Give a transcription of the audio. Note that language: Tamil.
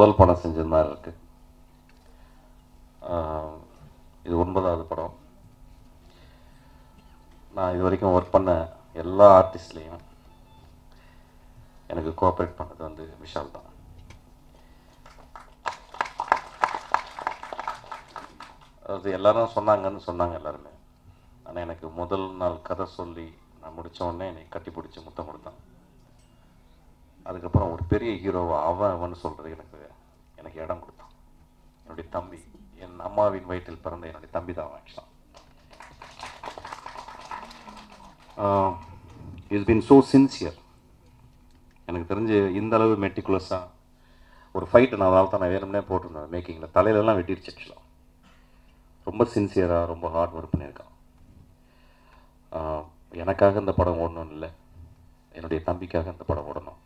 முதல் படம் செஞ்சது மாதிரி இருக்கு ஆஹ் இது ஒன்பதாவது படம் நான் இது வரைக்கும் ஒர்க் பண்ண எல்லா ஆர்டிஸ்ட்லேயும் எனக்கு கோஆப்ரேட் பண்ணது வந்து விஷால் தான் அது எல்லாரும் சொன்னாங்கன்னு சொன்னாங்க எல்லாருமே ஆனால் எனக்கு முதல் நாள் கதை சொல்லி நான் முடிச்ச உடனே என்னை கட்டி பிடிச்சி முத்தம் கொடுத்தான் அதுக்கப்புறம் ஒரு பெரிய ஹீரோவை அவன் அவன் சொல்கிறது எனக்கு எனக்கு இடம் கொடுத்தான் என்னுடைய தம்பி என் அம்மாவின் வயிற்றில் பிறந்த என்னுடைய தம்பி தான் அவன் ஆக்சுவலாக இஸ் been so சின்சியர் எனக்கு தெரிஞ்சு இந்த அளவு மெட்டிகுலஸாக ஒரு ஃபைட்டு நான் அதனால தான் நான் வேணும்னே போட்டிருந்தேன் மேக்கிங்கில் தலையிலலாம் வெட்டிடுச்சு ஆக்சுவலாக ரொம்ப சின்சியராக ரொம்ப ஹார்ட் ஒர்க் பண்ணியிருக்கான் ஆஹ் எனக்காக இந்த படம் ஓடணும் இல்லை என்னுடைய தம்பிக்காக இந்த படம் ஓடணும்